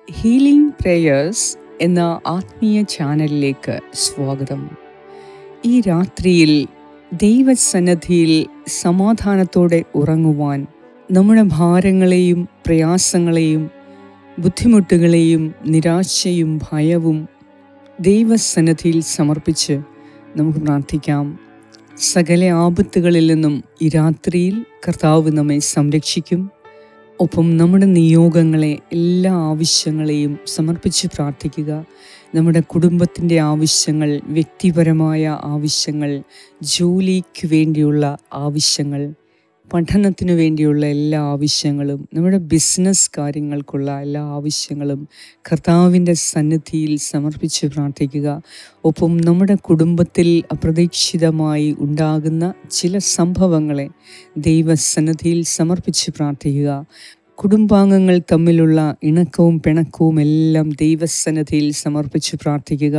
healing prayers എന്ന ആത്മീയ ചാനലിലേക്ക് സ്വാഗതം ഈ രാത്രിയിൽ ദൈവസന്നദ്ധിയിൽ സമാധാനത്തോടെ ഉറങ്ങുവാൻ നമ്മുടെ ഭാരങ്ങളെയും പ്രയാസങ്ങളെയും ബുദ്ധിമുട്ടുകളെയും നിരാശയും ഭയവും ദൈവസന്നദ്ധിയിൽ സമർപ്പിച്ച് നമുക്ക് പ്രാർത്ഥിക്കാം സകല ആപത്തുകളിൽ നിന്നും ഈ രാത്രിയിൽ കർത്താവ് നമ്മെ സംരക്ഷിക്കും ഒപ്പം നമ്മുടെ നിയോഗങ്ങളെ എല്ലാ ആവശ്യങ്ങളെയും സമർപ്പിച്ച് പ്രാർത്ഥിക്കുക നമ്മുടെ കുടുംബത്തിൻ്റെ ആവശ്യങ്ങൾ വ്യക്തിപരമായ ആവശ്യങ്ങൾ ജോലിക്ക് വേണ്ടിയുള്ള ആവശ്യങ്ങൾ പഠനത്തിനു വേണ്ടിയുള്ള എല്ലാ ആവശ്യങ്ങളും നമ്മുടെ ബിസിനസ് കാര്യങ്ങൾക്കുള്ള എല്ലാ ആവശ്യങ്ങളും കർത്താവിൻ്റെ സന്നിധിയിൽ സമർപ്പിച്ച് പ്രാർത്ഥിക്കുക ഒപ്പം നമ്മുടെ കുടുംബത്തിൽ അപ്രതീക്ഷിതമായി ഉണ്ടാകുന്ന ചില സംഭവങ്ങളെ ദൈവസന്നിധിയിൽ സമർപ്പിച്ച് പ്രാർത്ഥിക്കുക കുടുംബാംഗങ്ങൾ തമ്മിലുള്ള ഇണക്കവും പിണക്കവും എല്ലാം ദൈവസന്നിധിയിൽ സമർപ്പിച്ച് പ്രാർത്ഥിക്കുക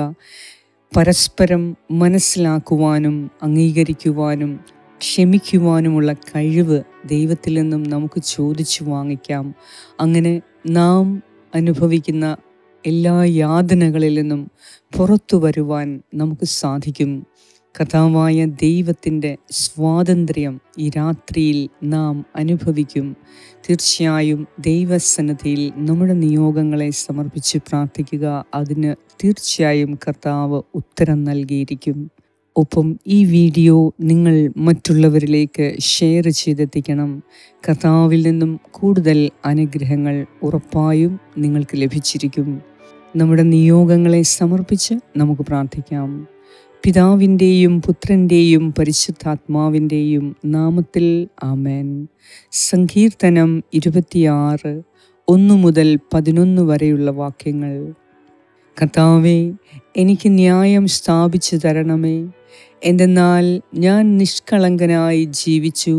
പരസ്പരം മനസ്സിലാക്കുവാനും അംഗീകരിക്കുവാനും ക്ഷമിക്കുവാനുമുള്ള കഴിവ് ദൈവത്തിൽ നിന്നും നമുക്ക് ചോദിച്ചു വാങ്ങിക്കാം അങ്ങനെ നാം അനുഭവിക്കുന്ന എല്ലാ യാതനകളിൽ നിന്നും പുറത്തു വരുവാൻ നമുക്ക് സാധിക്കും കഥാവായ ദൈവത്തിൻ്റെ സ്വാതന്ത്ര്യം ഈ രാത്രിയിൽ നാം അനുഭവിക്കും തീർച്ചയായും ദൈവസന്നദ്ധിയിൽ നമ്മുടെ നിയോഗങ്ങളെ സമർപ്പിച്ച് പ്രാർത്ഥിക്കുക അതിന് തീർച്ചയായും കർത്താവ് ഉത്തരം നൽകിയിരിക്കും ഒപ്പം ഈ വീഡിയോ നിങ്ങൾ മറ്റുള്ളവരിലേക്ക് ഷെയർ ചെയ്തെത്തിക്കണം കർത്താവിൽ നിന്നും കൂടുതൽ അനുഗ്രഹങ്ങൾ ഉറപ്പായും നിങ്ങൾക്ക് ലഭിച്ചിരിക്കും നമ്മുടെ നിയോഗങ്ങളെ സമർപ്പിച്ച് നമുക്ക് പ്രാർത്ഥിക്കാം പിതാവിൻ്റെയും പുത്രൻ്റെയും പരിശുദ്ധാത്മാവിൻ്റെയും നാമത്തിൽ ആമേൻ സങ്കീർത്തനം ഇരുപത്തിയാറ് ഒന്നു മുതൽ പതിനൊന്ന് വരെയുള്ള വാക്യങ്ങൾ കർത്താവെ എനിക്ക് ന്യായം സ്ഥാപിച്ചു തരണമേ എന്തെന്നാൽ ഞാൻ നിഷ്കളങ്കനായി ജീവിച്ചു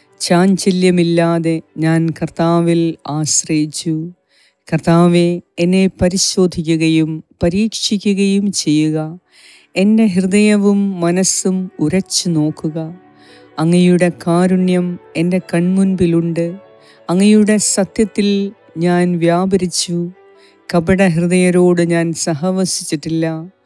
ചാഞ്ചല്യമില്ലാതെ ഞാൻ കർത്താവിൽ ആശ്രയിച്ചു കർത്താവെ എന്നെ പരിശോധിക്കുകയും പരീക്ഷിക്കുകയും ചെയ്യുക എൻ്റെ ഹൃദയവും മനസ്സും ഉരച്ചു നോക്കുക അങ്ങയുടെ കാരുണ്യം എൻ്റെ കൺമുൻപിലുണ്ട് അങ്ങയുടെ സത്യത്തിൽ ഞാൻ വ്യാപരിച്ചു കപട ഹൃദയരോട് ഞാൻ സഹവസിച്ചിട്ടില്ല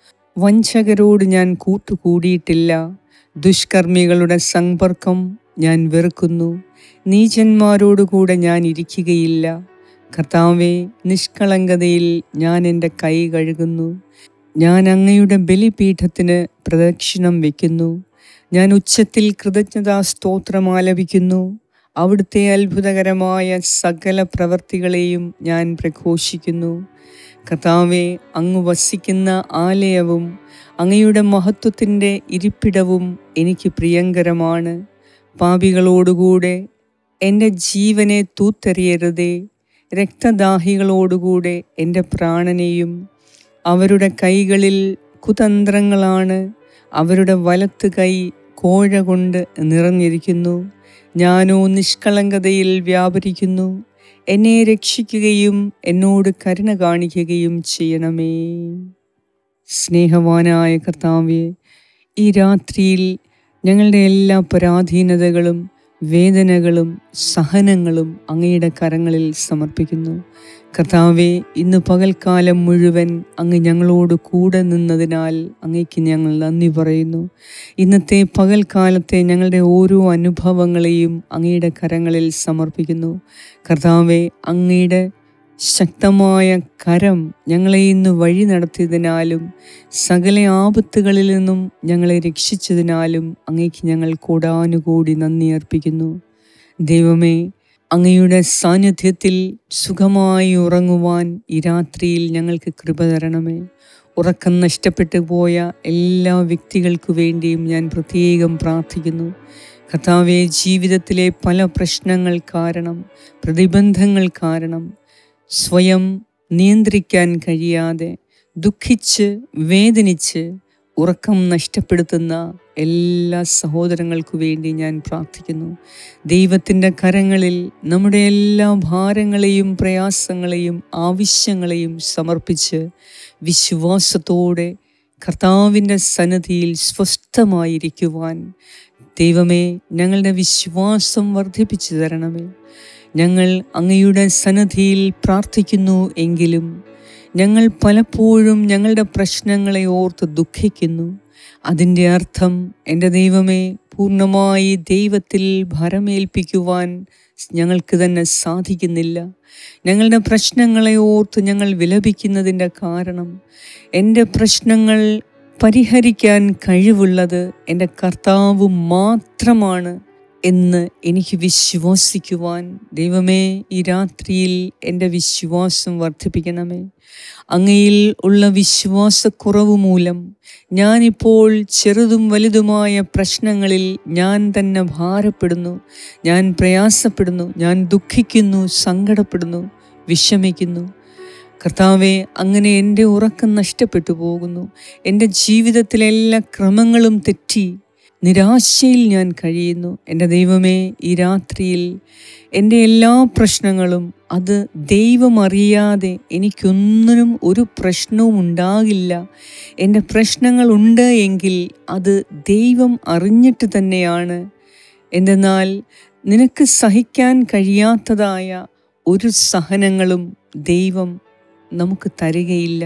വഞ്ചകരോട് ഞാൻ കൂട്ടുകൂടിയിട്ടില്ല ദുഷ്കർമ്മികളുടെ സമ്പർക്കം ഞാൻ വെറുക്കുന്നു നീചന്മാരോടുകൂടെ ഞാൻ ഇരിക്കുകയില്ല കർത്താവെ നിഷ്കളങ്കതയിൽ ഞാൻ എൻ്റെ കൈ കഴുകുന്നു ഞാൻ അങ്ങയുടെ ബലിപീഠത്തിന് പ്രദക്ഷിണം വയ്ക്കുന്നു ഞാൻ ഉച്ചത്തിൽ കൃതജ്ഞതാ സ്തോത്രം ആലപിക്കുന്നു അവിടുത്തെ അത്ഭുതകരമായ സകല പ്രവർത്തികളെയും ഞാൻ പ്രഘോഷിക്കുന്നു കർത്താവെ അങ്ങ് വസിക്കുന്ന ആലയവും അങ്ങയുടെ മഹത്വത്തിൻ്റെ ഇരിപ്പിടവും എനിക്ക് പ്രിയങ്കരമാണ് പാപികളോടുകൂടെ എൻ്റെ ജീവനെ തൂത്തെറിയരുതേ രക്തദാഹികളോടുകൂടെ എൻ്റെ പ്രാണനെയും അവരുടെ കൈകളിൽ കുതന്ത്രങ്ങളാണ് അവരുടെ വലത്ത് കൈ കോഴ കൊണ്ട് നിറഞ്ഞിരിക്കുന്നു ഞാനോ നിഷ്കളങ്കതയിൽ വ്യാപരിക്കുന്നു എന്നെ രക്ഷിക്കുകയും എന്നോട് കരുണ കാണിക്കുകയും ചെയ്യണമേ സ്നേഹവാനായ കർത്താവെ ഈ രാത്രിയിൽ ഞങ്ങളുടെ എല്ലാ പരാധീനതകളും വേദനകളും സഹനങ്ങളും അങ്ങയുടെ കരങ്ങളിൽ സമർപ്പിക്കുന്നു കർത്താവെ ഇന്ന് പകൽക്കാലം മുഴുവൻ അങ്ങ് ഞങ്ങളോട് കൂടെ നിന്നതിനാൽ അങ്ങയ്ക്ക് ഞങ്ങൾ നന്ദി പറയുന്നു ഇന്നത്തെ പകൽക്കാലത്തെ ഞങ്ങളുടെ ഓരോ അനുഭവങ്ങളെയും അങ്ങയുടെ കരങ്ങളിൽ സമർപ്പിക്കുന്നു കർത്താവെ അങ്ങയുടെ ശക്തമായ കരം ഞങ്ങളെ ഇന്ന് വഴി നടത്തിയതിനാലും സകല ആപത്തുകളിൽ നിന്നും ഞങ്ങളെ രക്ഷിച്ചതിനാലും അങ്ങേക്ക് ഞങ്ങൾ കൂടാനുകൂടി നന്ദി അർപ്പിക്കുന്നു ദൈവമേ അങ്ങയുടെ സാന്നിധ്യത്തിൽ സുഖമായി ഉറങ്ങുവാൻ ഈ രാത്രിയിൽ ഞങ്ങൾക്ക് കൃപ തരണമേ ഉറക്കം നഷ്ടപ്പെട്ടു പോയ എല്ലാ വ്യക്തികൾക്കു വേണ്ടിയും ഞാൻ പ്രത്യേകം പ്രാർത്ഥിക്കുന്നു കർത്താവെ ജീവിതത്തിലെ പല പ്രശ്നങ്ങൾ കാരണം പ്രതിബന്ധങ്ങൾ കാരണം സ്വയം നിയന്ത്രിക്കാൻ കഴിയാതെ ദുഃഖിച്ച് വേദനിച്ച് ഉറക്കം നഷ്ടപ്പെടുത്തുന്ന എല്ലാ സഹോദരങ്ങൾക്കു വേണ്ടി ഞാൻ പ്രാർത്ഥിക്കുന്നു ദൈവത്തിൻ്റെ കരങ്ങളിൽ നമ്മുടെ എല്ലാ ഭാരങ്ങളെയും പ്രയാസങ്ങളെയും ആവശ്യങ്ങളെയും സമർപ്പിച്ച് വിശ്വാസത്തോടെ കർത്താവിൻ്റെ സന്നദ്ധിയിൽ സ്വസ്ഥമായിരിക്കുവാൻ ദൈവമേ ഞങ്ങളുടെ വിശ്വാസം വർദ്ധിപ്പിച്ചു തരണമേ ഞങ്ങൾ അങ്ങയുടെ സന്നദ്ധിയിൽ പ്രാർത്ഥിക്കുന്നു എങ്കിലും ഞങ്ങൾ പലപ്പോഴും ഞങ്ങളുടെ പ്രശ്നങ്ങളെ ഓർത്ത് ദുഃഖിക്കുന്നു അതിൻ്റെ അർത്ഥം എൻ്റെ ദൈവമേ പൂർണ്ണമായി ദൈവത്തിൽ ഭരമേൽപ്പിക്കുവാൻ ഞങ്ങൾക്ക് തന്നെ സാധിക്കുന്നില്ല ഞങ്ങളുടെ പ്രശ്നങ്ങളെ ഓർത്ത് ഞങ്ങൾ വിലപിക്കുന്നതിൻ്റെ കാരണം എൻ്റെ പ്രശ്നങ്ങൾ പരിഹരിക്കാൻ കഴിവുള്ളത് എൻ്റെ കർത്താവ് മാത്രമാണ് എന്ന് എനിക്ക് വിശ്വസിക്കുവാൻ ദൈവമേ ഈ രാത്രിയിൽ എൻ്റെ വിശ്വാസം വർദ്ധിപ്പിക്കണമേ അങ്ങയിൽ ഉള്ള വിശ്വാസക്കുറവ് മൂലം ഞാനിപ്പോൾ ചെറുതും വലുതുമായ പ്രശ്നങ്ങളിൽ ഞാൻ തന്നെ ഭാരപ്പെടുന്നു ഞാൻ പ്രയാസപ്പെടുന്നു ഞാൻ ദുഃഖിക്കുന്നു സങ്കടപ്പെടുന്നു വിഷമിക്കുന്നു കർത്താവെ അങ്ങനെ എൻ്റെ ഉറക്കം നഷ്ടപ്പെട്ടു പോകുന്നു എൻ്റെ ജീവിതത്തിലെ എല്ലാ ക്രമങ്ങളും തെറ്റി നിരാശയിൽ ഞാൻ കഴിയുന്നു എൻ്റെ ദൈവമേ ഈ രാത്രിയിൽ എൻ്റെ എല്ലാ പ്രശ്നങ്ങളും അത് ദൈവം അറിയാതെ എനിക്കൊന്നിനും ഒരു പ്രശ്നവും ഉണ്ടാകില്ല എൻ്റെ പ്രശ്നങ്ങളുണ്ട് എങ്കിൽ അത് ദൈവം അറിഞ്ഞിട്ട് തന്നെയാണ് എന്തെന്നാൽ നിനക്ക് സഹിക്കാൻ കഴിയാത്തതായ ഒരു സഹനങ്ങളും ദൈവം നമുക്ക് തരികയില്ല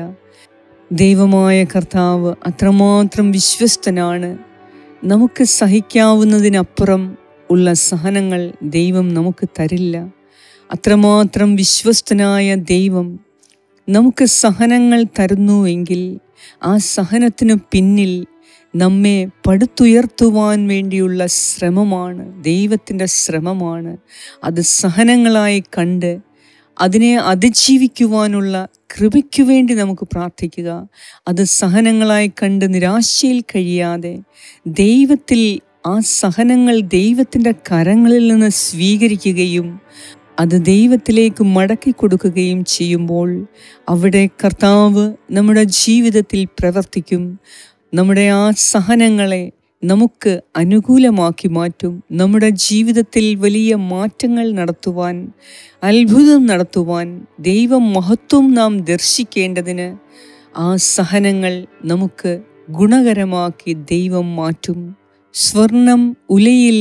ദൈവമായ കർത്താവ് അത്രമാത്രം വിശ്വസ്തനാണ് നമുക്ക് സഹിക്കാവുന്നതിനപ്പുറം ഉള്ള സഹനങ്ങൾ ദൈവം നമുക്ക് തരില്ല അത്രമാത്രം വിശ്വസ്തനായ ദൈവം നമുക്ക് സഹനങ്ങൾ തരുന്നുവെങ്കിൽ ആ സഹനത്തിന് പിന്നിൽ നമ്മെ പടുത്തുയർത്തുവാൻ വേണ്ടിയുള്ള ശ്രമമാണ് ദൈവത്തിൻ്റെ ശ്രമമാണ് അത് സഹനങ്ങളായി കണ്ട് അതിനെ അതിജീവിക്കുവാനുള്ള കൃപയ്ക്കു വേണ്ടി നമുക്ക് പ്രാർത്ഥിക്കുക അത് സഹനങ്ങളായി കണ്ട് നിരാശയിൽ കഴിയാതെ ദൈവത്തിൽ ആ സഹനങ്ങൾ ദൈവത്തിൻ്റെ കരങ്ങളിൽ നിന്ന് സ്വീകരിക്കുകയും അത് ദൈവത്തിലേക്ക് മടക്കി കൊടുക്കുകയും ചെയ്യുമ്പോൾ അവിടെ കർത്താവ് നമ്മുടെ ജീവിതത്തിൽ പ്രവർത്തിക്കും നമ്മുടെ ആ സഹനങ്ങളെ നമുക്ക് അനുകൂലമാക്കി മാറ്റും നമ്മുടെ ജീവിതത്തിൽ വലിയ മാറ്റങ്ങൾ നടത്തുവാൻ അത്ഭുതം നടത്തുവാൻ ദൈവ മഹത്വം നാം ദർശിക്കേണ്ടതിന് ആ സഹനങ്ങൾ നമുക്ക് ഗുണകരമാക്കി ദൈവം മാറ്റും സ്വർണം ഉലയിൽ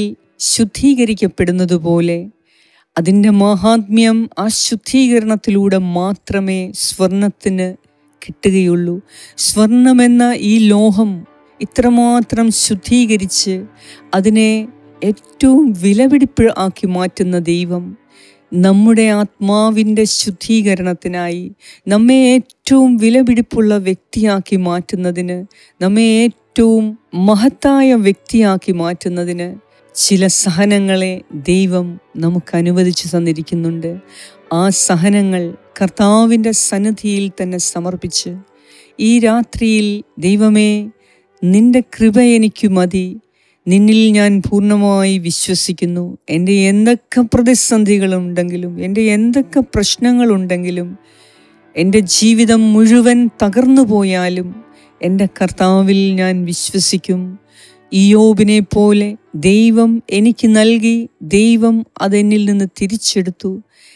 ശുദ്ധീകരിക്കപ്പെടുന്നതുപോലെ അതിൻ്റെ മഹാത്മ്യം ആ ശുദ്ധീകരണത്തിലൂടെ മാത്രമേ സ്വർണത്തിന് കിട്ടുകയുള്ളൂ സ്വർണമെന്ന ഈ ലോഹം ഇത്രമാത്രം ശുദ്ധീകരിച്ച് അതിനെ ഏറ്റവും വിലപിടിപ്പ് ആക്കി മാറ്റുന്ന ദൈവം നമ്മുടെ ആത്മാവിൻ്റെ ശുദ്ധീകരണത്തിനായി നമ്മെ ഏറ്റവും വിലപിടിപ്പുള്ള വ്യക്തിയാക്കി മാറ്റുന്നതിന് നമ്മെ ഏറ്റവും മഹത്തായ വ്യക്തിയാക്കി മാറ്റുന്നതിന് ചില സഹനങ്ങളെ ദൈവം നമുക്ക് അനുവദിച്ചു തന്നിരിക്കുന്നുണ്ട് ആ സഹനങ്ങൾ കർത്താവിൻ്റെ സന്നിധിയിൽ തന്നെ സമർപ്പിച്ച് ഈ രാത്രിയിൽ ദൈവമേ നിന്റെ കൃപ എനിക്ക് മതി നിന്നിൽ ഞാൻ പൂർണ്ണമായി വിശ്വസിക്കുന്നു എൻ്റെ എന്തൊക്കെ പ്രതിസന്ധികളുണ്ടെങ്കിലും എൻ്റെ എന്തൊക്കെ പ്രശ്നങ്ങളുണ്ടെങ്കിലും എൻ്റെ ജീവിതം മുഴുവൻ തകർന്നു പോയാലും എൻ്റെ കർത്താവിൽ ഞാൻ വിശ്വസിക്കും ഇയോബിനെ പോലെ ദൈവം എനിക്ക് നൽകി ദൈവം അതെന്നിൽ നിന്ന് തിരിച്ചെടുത്തു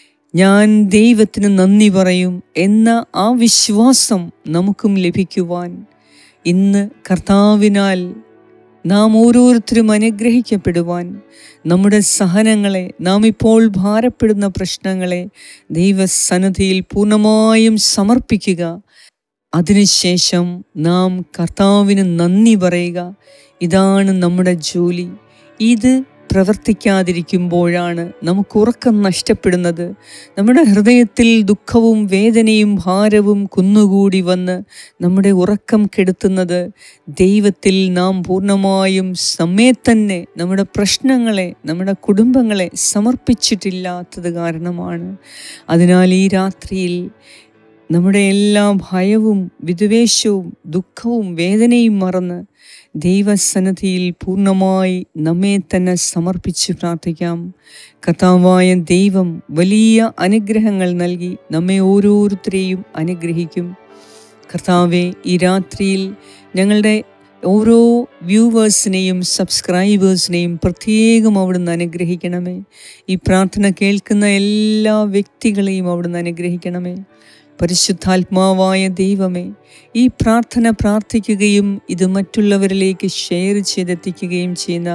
ഞാൻ ദൈവത്തിന് നന്ദി പറയും എന്ന ആ വിശ്വാസം നമുക്കും ലഭിക്കുവാൻ ഇന്ന് കർത്താവിനാൽ നാം ഓരോരുത്തരും അനുഗ്രഹിക്കപ്പെടുവാൻ നമ്മുടെ സഹനങ്ങളെ നാം ഇപ്പോൾ ഭാരപ്പെടുന്ന പ്രശ്നങ്ങളെ ദൈവസന്നിധിയിൽ പൂർണ്ണമായും സമർപ്പിക്കുക അതിനുശേഷം നാം കർത്താവിന് നന്ദി പറയുക ഇതാണ് നമ്മുടെ ജോലി ഇത് പ്രവർത്തിക്കാതിരിക്കുമ്പോഴാണ് നമുക്ക് ഉറക്കം നഷ്ടപ്പെടുന്നത് നമ്മുടെ ഹൃദയത്തിൽ ദുഃഖവും വേദനയും ഭാരവും കുന്നുകൂടി വന്ന് നമ്മുടെ ഉറക്കം കെടുത്തുന്നത് ദൈവത്തിൽ നാം പൂർണ്ണമായും നമ്മെ തന്നെ നമ്മുടെ പ്രശ്നങ്ങളെ നമ്മുടെ കുടുംബങ്ങളെ സമർപ്പിച്ചിട്ടില്ലാത്തത് കാരണമാണ് അതിനാൽ ഈ രാത്രിയിൽ നമ്മുടെ എല്ലാ ഭയവും വിദ്വേഷവും ദുഃഖവും വേദനയും മറന്ന് ദൈവസന്നിധിയിൽ പൂർണ്ണമായി നമ്മെ തന്നെ സമർപ്പിച്ച് പ്രാർത്ഥിക്കാം കർത്താവായ ദൈവം വലിയ അനുഗ്രഹങ്ങൾ നൽകി നമ്മെ ഓരോരുത്തരെയും അനുഗ്രഹിക്കും കർത്താവെ ഈ രാത്രിയിൽ ഞങ്ങളുടെ ഓരോ വ്യൂവേഴ്സിനെയും സബ്സ്ക്രൈബേഴ്സിനെയും പ്രത്യേകം അവിടുന്ന് അനുഗ്രഹിക്കണമേ ഈ പ്രാർത്ഥന കേൾക്കുന്ന എല്ലാ വ്യക്തികളെയും അവിടുന്ന് അനുഗ്രഹിക്കണമേ പരിശുദ്ധാത്മാവായ ദൈവമേ ഈ പ്രാർത്ഥന പ്രാർത്ഥിക്കുകയും ഇത് മറ്റുള്ളവരിലേക്ക് ഷെയർ ചെയ്തെത്തിക്കുകയും ചെയ്യുന്ന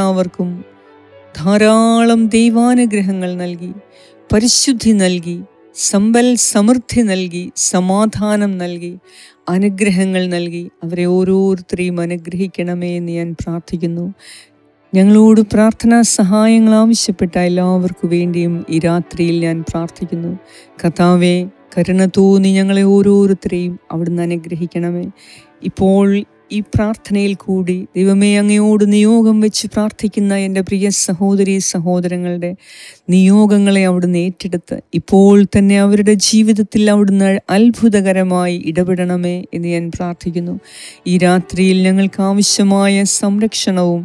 എല്ലാവർക്കും ധാരാളം ദൈവാനുഗ്രഹങ്ങൾ നൽകി പരിശുദ്ധി നൽകി സമ്പൽ സമൃദ്ധി നൽകി സമാധാനം നൽകി അനുഗ്രഹങ്ങൾ നൽകി അവരെ ഓരോരുത്തരെയും അനുഗ്രഹിക്കണമേ എന്ന് ഞാൻ പ്രാർത്ഥിക്കുന്നു ഞങ്ങളോട് പ്രാർത്ഥനാ സഹായങ്ങൾ ആവശ്യപ്പെട്ട എല്ലാവർക്കു വേണ്ടിയും ഈ രാത്രിയിൽ ഞാൻ പ്രാർത്ഥിക്കുന്നു കഥാവെ കരുണ തോന്നി ഞങ്ങളെ ഓരോരുത്തരെയും അവിടുന്ന് അനുഗ്രഹിക്കണമേ ഇപ്പോൾ ഈ പ്രാർത്ഥനയിൽ കൂടി ദൈവമേ അങ്ങയോട് നിയോഗം വെച്ച് പ്രാർത്ഥിക്കുന്ന എൻ്റെ പ്രിയ സഹോദരി സഹോദരങ്ങളുടെ നിയോഗങ്ങളെ അവിടുന്ന് ഏറ്റെടുത്ത് ഇപ്പോൾ തന്നെ അവരുടെ ജീവിതത്തിൽ അവിടുന്ന് അത്ഭുതകരമായി ഇടപെടണമേ എന്ന് ഞാൻ പ്രാർത്ഥിക്കുന്നു ഈ രാത്രിയിൽ ഞങ്ങൾക്ക് ആവശ്യമായ സംരക്ഷണവും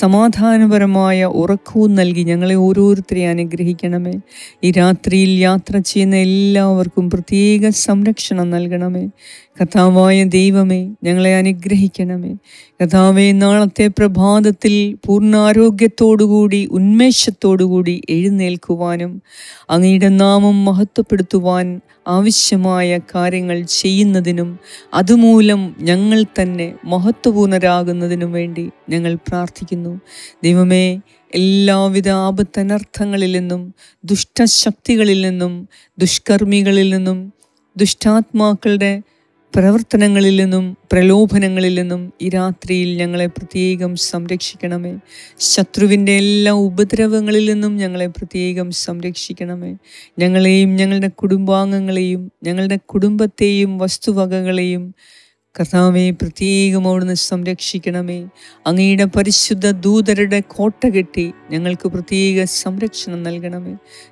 സമാധാനപരമായ ഉറക്കവും നൽകി ഞങ്ങളെ ഓരോരുത്തരെ അനുഗ്രഹിക്കണമേ ഈ രാത്രിയിൽ യാത്ര ചെയ്യുന്ന എല്ലാവർക്കും പ്രത്യേക സംരക്ഷണം നൽകണമേ കഥാവായ ദൈവമേ ഞങ്ങളെ അനുഗ്രഹിക്കണമേ കഥാവെ നാളത്തെ പ്രഭാതത്തിൽ പൂർണ്ണാരോഗ്യത്തോടുകൂടി ഉന്മേഷത്തോടുകൂടി എഴുന്നേൽക്കുവാനും അങ്ങയുടെ നാമം മഹത്വപ്പെടുത്തുവാൻ ആവശ്യമായ കാര്യങ്ങൾ ചെയ്യുന്നതിനും അതുമൂലം ഞങ്ങൾ തന്നെ മഹത്വപൂർണരാകുന്നതിനും വേണ്ടി ഞങ്ങൾ പ്രാർത്ഥിക്കുന്നു ദൈവമേ എല്ലാവിധ ആപത്തനർത്ഥങ്ങളിൽ നിന്നും ദുഷ്ടശക്തികളിൽ നിന്നും ദുഷ്കർമ്മികളിൽ നിന്നും ദുഷ്ടാത്മാക്കളുടെ പ്രവർത്തനങ്ങളിൽ നിന്നും പ്രലോഭനങ്ങളിൽ നിന്നും ഈ രാത്രിയിൽ ഞങ്ങളെ പ്രത്യേകം സംരക്ഷിക്കണമേ ശത്രുവിൻ്റെ എല്ലാ ഉപദ്രവങ്ങളിൽ നിന്നും ഞങ്ങളെ പ്രത്യേകം സംരക്ഷിക്കണമേ ഞങ്ങളെയും ഞങ്ങളുടെ കുടുംബാംഗങ്ങളെയും ഞങ്ങളുടെ കുടുംബത്തെയും വസ്തുവകകളെയും കർത്താവെ പ്രത്യേകം അവിടുന്ന് സംരക്ഷിക്കണമേ അങ്ങയുടെ പരിശുദ്ധ ദൂതരുടെ കോട്ട കെട്ടി ഞങ്ങൾക്ക് പ്രത്യേക സംരക്ഷണം നൽകണമേ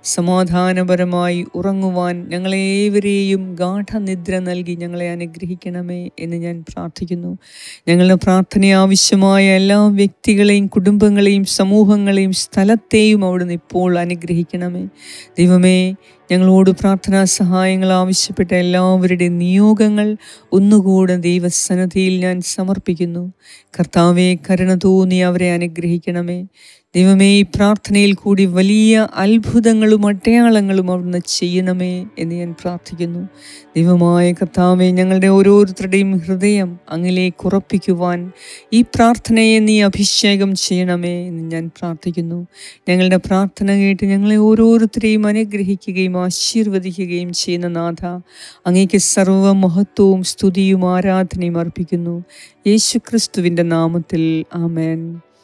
സമാധാനപരമായി ഉറങ്ങുവാൻ ഞങ്ങളേവരെയും ഗാഠനിദ്ര നൽകി ഞങ്ങളെ അനുഗ്രഹിക്കണമേ എന്ന് ഞാൻ പ്രാർത്ഥിക്കുന്നു ഞങ്ങളുടെ പ്രാർത്ഥന ആവശ്യമായ എല്ലാ വ്യക്തികളെയും കുടുംബങ്ങളെയും സമൂഹങ്ങളെയും സ്ഥലത്തെയും അവിടുന്ന് ഇപ്പോൾ അനുഗ്രഹിക്കണമേ ദൈവമേ ഞങ്ങളോട് പ്രാർത്ഥനാ സഹായങ്ങൾ ആവശ്യപ്പെട്ട എല്ലാവരുടെയും നിയോഗങ്ങൾ ഒന്നുകൂടെ ദൈവസന്നദ്ധിയിൽ ഞാൻ സമർപ്പിക്കുന്നു കർത്താവെ കരുണ തോന്നി അവരെ അനുഗ്രഹിക്കണമേ ദൈവമേ ഈ പ്രാർത്ഥനയിൽ കൂടി വലിയ അത്ഭുതങ്ങളും അടയാളങ്ങളും അവിടുന്ന് ചെയ്യണമേ എന്ന് ഞാൻ പ്രാർത്ഥിക്കുന്നു ദൈവമായ കർത്താവെ ഞങ്ങളുടെ ഓരോരുത്തരുടെയും ഹൃദയം അങ്ങിലേക്ക് ഉറപ്പിക്കുവാൻ ഈ പ്രാർത്ഥനയെ നീ അഭിഷേകം ചെയ്യണമേ എന്ന് ഞാൻ പ്രാർത്ഥിക്കുന്നു ഞങ്ങളുടെ പ്രാർത്ഥന കേട്ട് ഞങ്ങളെ ഓരോരുത്തരെയും അനുഗ്രഹിക്കുകയും ആശീർവദിക്കുകയും ചെയ്യുന്ന നാഥ അങ്ങേക്ക് സർവ്വ മഹത്വവും സ്തുതിയും ആരാധനയും അർപ്പിക്കുന്നു യേശു ക്രിസ്തുവിൻ്റെ നാമത്തിൽ ആമേൻ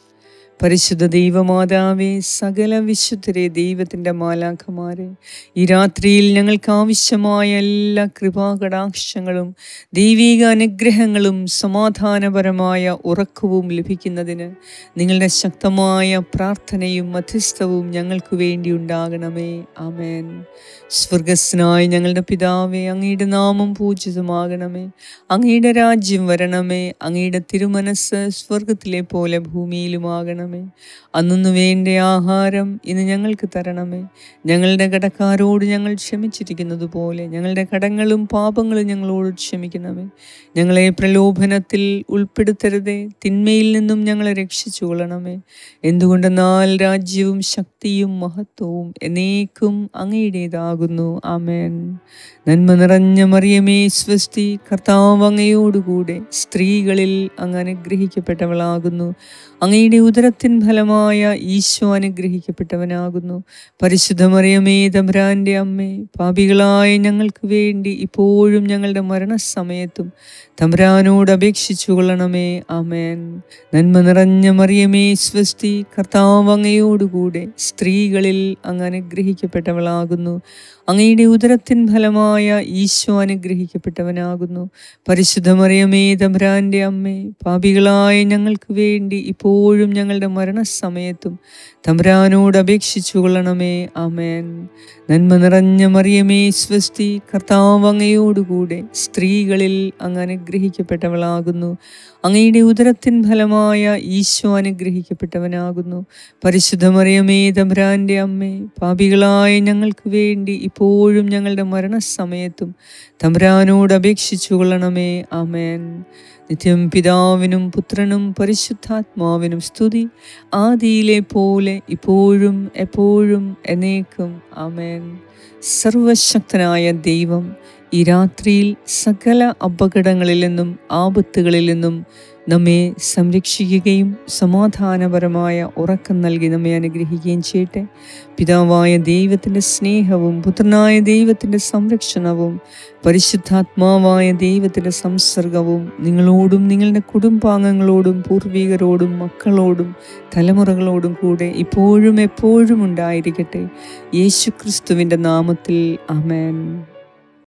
പരിശുദ്ധ ദൈവമാതാവേ സകല വിശുദ്ധരെ ദൈവത്തിൻ്റെ മാലാഖമാരെ ഈ രാത്രിയിൽ ഞങ്ങൾക്ക് ആവശ്യമായ എല്ലാ കൃപാകടാക്ഷങ്ങളും ദൈവിക അനുഗ്രഹങ്ങളും സമാധാനപരമായ ഉറക്കവും ലഭിക്കുന്നതിന് നിങ്ങളുടെ ശക്തമായ പ്രാർത്ഥനയും മധ്യസ്ഥവും ഞങ്ങൾക്ക് വേണ്ടി ഉണ്ടാകണമേ ആമേൻ സ്വർഗസ്നായ ഞങ്ങളുടെ പിതാവേ അങ്ങയുടെ നാമം പൂജിതമാകണമേ അങ്ങയുടെ രാജ്യം വരണമേ അങ്ങയുടെ തിരുമനസ് സ്വർഗത്തിലെ പോലെ ഭൂമിയിലുമാകണമേ അന്നു വേണ്ട ആഹാരം ഇന്ന് ഞങ്ങൾക്ക് തരണമേ ഞങ്ങളുടെ കടക്കാരോട് ഞങ്ങൾ ക്ഷമിച്ചിരിക്കുന്നത് പോലെ ഞങ്ങളുടെ കടങ്ങളും പാപങ്ങളും ഞങ്ങളോട് ക്ഷമിക്കണമേ ഞങ്ങളെ പ്രലോഭനത്തിൽ ഉൾപ്പെടുത്തരുതേ തിന്മയിൽ നിന്നും ഞങ്ങളെ രക്ഷിച്ചു കൊള്ളണമേ എന്തുകൊണ്ടെന്നാൽ രാജ്യവും ശക്തിയും മഹത്വവും എന്നേക്കും അങ്ങയുടേതാകുന്നു ആമേൻ നന്മ നിറഞ്ഞ മറിയമേ സ്വസ്തി കർത്താവ് അങ്ങയോടുകൂടെ സ്ത്രീകളിൽ അങ്ങ് അനുഗ്രഹിക്കപ്പെട്ടവളാകുന്നു അങ്ങയുടെ ഉദരത്തിൻ ഫലമായ ഈശോ അനുഗ്രഹിക്കപ്പെട്ടവനാകുന്നു പരിശുദ്ധ മറിയമേ തമ്പുരാന്റെ അമ്മേ പാപികളായ ഞങ്ങൾക്ക് വേണ്ടി ഇപ്പോഴും ഞങ്ങളുടെ മരണസമയത്തും തമ്പുരാനോട് അപേക്ഷിച്ചു കൊള്ളണമേ ആമേൻ നന്മ നിറഞ്ഞ മറിയമേ സ്വസ്തി കർത്താവ് അങ്ങയോടുകൂടെ സ്ത്രീകളിൽ അങ്ങ് അനുഗ്രഹിക്കപ്പെട്ടവളാകുന്നു അങ്ങയുടെ ഉദരത്തിൻ ഫലമായ ഈശോ അനുഗ്രഹിക്കപ്പെട്ടവനാകുന്നു പരിശുദ്ധ മറിയമേ തമ്പുരാന്റെ അമ്മേ പാപികളായ ഞങ്ങൾക്ക് വേണ്ടി ഇപ്പോഴും ഞങ്ങളുടെ മരണസമയത്തും തമ്പുരാനോട് അപേക്ഷിച്ചു കൊള്ളണമേ ആമേൻ നന്മ നിറഞ്ഞ മറിയമേ സ്വസ്തി കർത്താവ് അങ്ങയോടുകൂടെ സ്ത്രീകളിൽ അങ്ങ് അനുഗ്രഹിക്കപ്പെട്ടവളാകുന്നു അങ്ങയുടെ ഉദരത്തിൻ ഫലമായ ഈശോ അനുഗ്രഹിക്കപ്പെട്ടവനാകുന്നു പരിശുദ്ധ മറിയമേ തമ്പുരാന്റെ അമ്മേ പാപികളായ ഞങ്ങൾക്ക് വേണ്ടി ഇപ്പോഴും ഞങ്ങളുടെ മരണസമയത്തും തമ്പുരാനോട് അപേക്ഷിച്ചു കൊള്ളണമേ ആമേൻ നിത്യം പിതാവിനും പുത്രനും പരിശുദ്ധാത്മാവിനും സ്തുതി ആദിയിലെ പോലെ ഇപ്പോഴും എപ്പോഴും എന്നേക്കും ആമേൻ സർവശക്തനായ ദൈവം ഈ രാത്രിയിൽ സകല അപകടങ്ങളിൽ നിന്നും ആപത്തുകളിൽ നിന്നും നമ്മെ സംരക്ഷിക്കുകയും സമാധാനപരമായ ഉറക്കം നൽകി നമ്മെ അനുഗ്രഹിക്കുകയും ചെയ്യട്ടെ പിതാവായ ദൈവത്തിൻ്റെ സ്നേഹവും പുത്രനായ ദൈവത്തിൻ്റെ സംരക്ഷണവും പരിശുദ്ധാത്മാവായ ദൈവത്തിൻ്റെ സംസർഗവും നിങ്ങളോടും നിങ്ങളുടെ കുടുംബാംഗങ്ങളോടും പൂർവികരോടും മക്കളോടും തലമുറകളോടും കൂടെ ഇപ്പോഴും എപ്പോഴും ഉണ്ടായിരിക്കട്ടെ യേശു ക്രിസ്തുവിൻ്റെ നാമത്തിൽ അമേൻ